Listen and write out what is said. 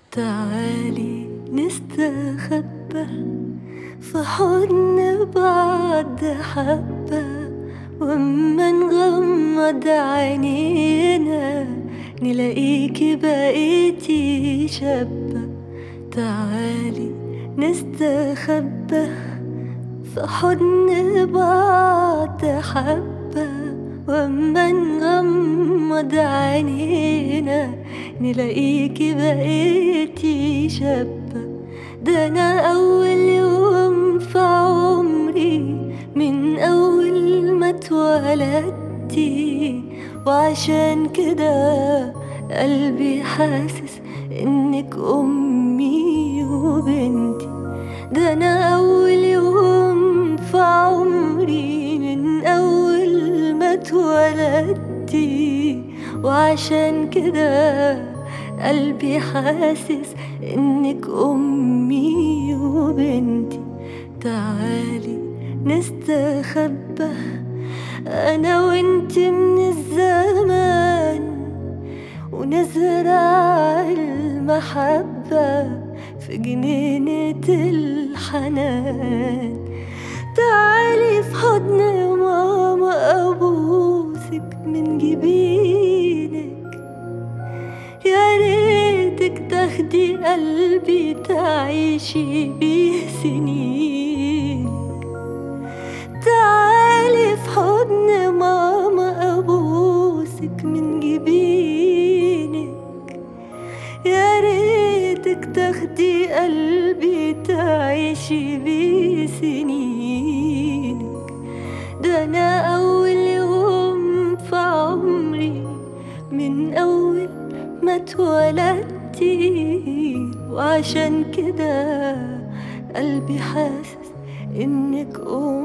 تعالي نستخبى في حضن بعض حبة وأما نغمض عينينا نلاقيكي بقيتي شابة تعالي نستخبى في حضن بعض حبة وأما نغمض عينينا نلاقيكي بقيتي شابة ده أنا أول يوم في عمري من أول ما اتولدتي وعشان كده قلبي حاسس إنك أمي وبنتي ده أنا أول يوم في عمري من أول ما اتولدتي وعشان كده قلبي حاسس إنك أمي وبنتي تعالي نستخبى أنا وإنت من الزمان ونزرع المحبة في جنينة الحنان تعالي في حضن ماما أبوسك من جبينك يا ريتك تاخدي قلبي تعيشي بيه سنين تعالي في حضن ماما أبوسك من جبينك يا ريتك تاخدي قلبي تعيشي بيه سنينك ده أنا أول يوم في عمري من أول ما اتولدتي وعشان كده قلبي حاسس إنك أم